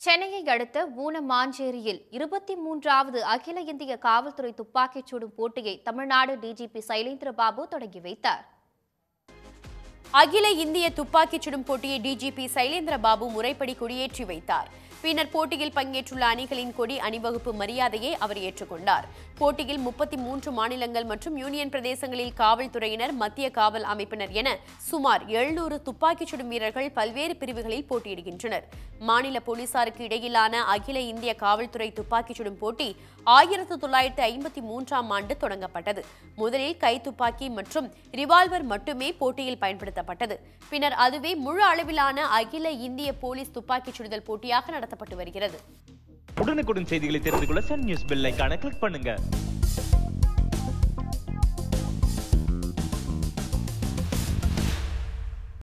சென்னையை அடுத்த ஊனமாஞ்சேரியில் இருபத்தி மூன்றாவது அகில இந்திய காவல்துறை துப்பாக்கிச் சுடும் போட்டியை தமிழ்நாடு டிஜிபி சைலேந்திரபாபு தொடங்கி வைத்தார் அகில இந்திய துப்பாக்கிச் சுடும் போட்டியை டிஜிபி சைலேந்திர பாபு முறைப்படி கொடியேற்றி வைத்தார் பின்னர் போட்டியில் பங்கேற்றுள்ள அணிகளின் கொடி அணிவகுப்பு மரியாதையை அவர் ஏற்றுக்கொண்டார் போட்டியில் முப்பத்தி மூன்று மாநிலங்கள் மற்றும் யூனியன் பிரதேசங்களில் காவல்துறையினர் மத்திய காவல் அமைப்பினர் என சுமார் எழுநூறு துப்பாக்கிச் சுடும் வீரர்கள் பல்வேறு பிரிவுகளில் போட்டியிடுகின்றனர் மாநில போலீசாருக்கு இடையிலான அகில இந்திய காவல்துறை துப்பாக்கிச் சுடும் போட்டி ஆயிரத்து தொள்ளாயிரத்து ஐம்பத்தி மூன்றாம் ஆண்டு தொடங்கப்பட்டது முதலில் கைத்துப்பாக்கி மற்றும் ரிவால்வர் மட்டுமே போட்டியில் பயன்படுத்தப்பட்டது பின்னர் அதுவே முழு அளவிலான அகில இந்திய போலீஸ் துப்பாக்கிச் சுடுதல் போட்டியாக நடத்தப்பட்டு வருகிறது உடனுக்குடன் செய்திகளை தெரிந்து கொள்ள சன் நியூஸ் பெல் ஐகானை கிளிக் பண்ணுங்க